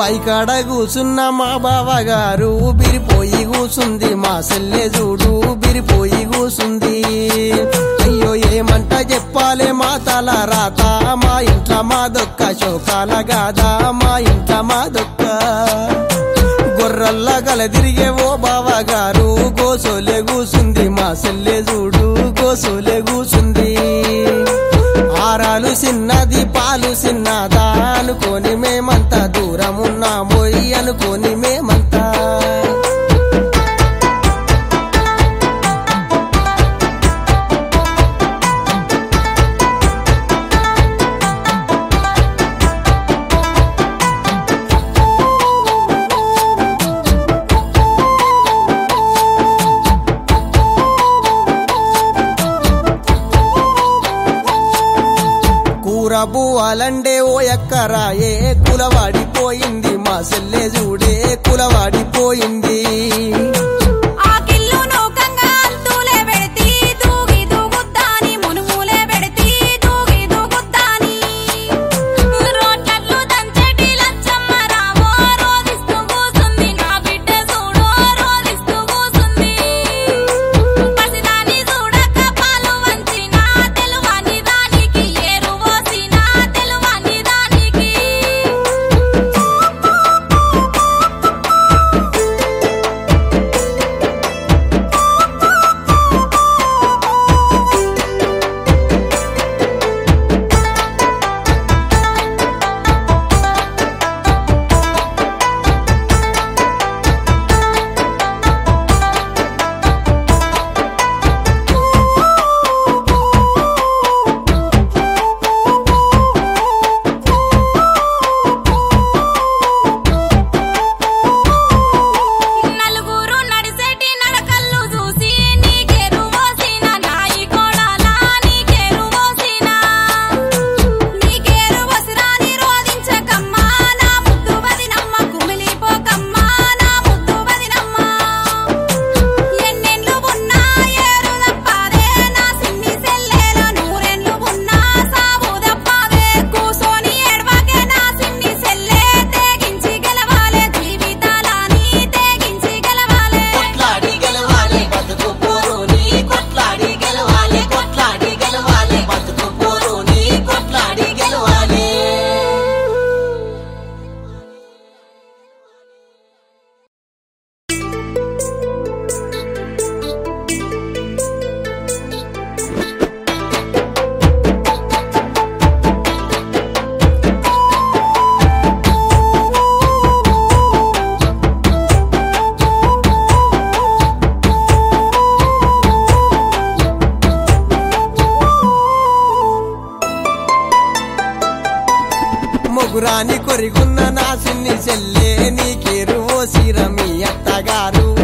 పైకాడ కూసున్న మా బావగారు బిరిపోయి కూసుంది మా సెల్లె చూడు బిరిపోయి కూసుంది అయ్యో ఏమంట చెప్పాలే మా తల రాత మా ఇంట్లో మా దొక్క శోకాల గాదా మా ఇంట్లో మా దొక్క గొర్రల్లా గల తిరిగే ఓ బావగారు గోసోలే కూసుంది మా సెల్లె చూడు గోసోలే కూసుంది ఆరాలు చిన్నది పాలు చిన్నదా అనుకోని మేమంతా దూరం ఉన్నామోయ్ అనుకోని మేమంతా కూర బువ్వాలండే ఓ ఎక్కరాయే కులవాడిపోయింది మా సెల్లె చూడే కులవాడిపోయింది ఆకిల్లు నూకంగా అంతులే పెడితి దూగి దూగుద్దాని మునుములే పెడితి దూగి దూగుద్దాని రోట్లట్లు దంచెటి లచ్చమ్మ రావో రోదిస్తూ కూసుంది నా బిడ్డ చూడో రోదిస్తూ కూసుంది పసిదాని చూడక పాలు వంచిన తెలువని దానికి ఏరు పోసిన తెలువని దానికి నలుగురు నడిసేటి నడకల్లు చూసి నీకేరు మోసిన నాయి కోడాలా నీకేరు మోసిన నీకేరు వసిరాని రోదించకమ్మా నా ముద్దు వదినమ్మ కుమిలిపోకమ్మా నా ముద్దు వదినమ్మ ఎన్నెన్లు ఉన్నా ఏరు తప్పదే నా సిన్ని సెల్లేల నూరెన్లు ఉన్నా సావు తప్పదే కూసోని ఏడవకే నా సిన్ని సెల్లే తెగించి గెలవాలే జీవితాలని తెగించి గెలవాలే కొట్లాడి గెలవాలి బతుకు పోరుని కొట్లాడి గెలవాలి కొట్లాడి గెలవాలి బతుకు పోరుని కొట్లాడి గెలవాలి మొగురాని కొరిగున్న నా సిన్ని చెల్లే నీకేరు ఓ సిరమి అత్తగారు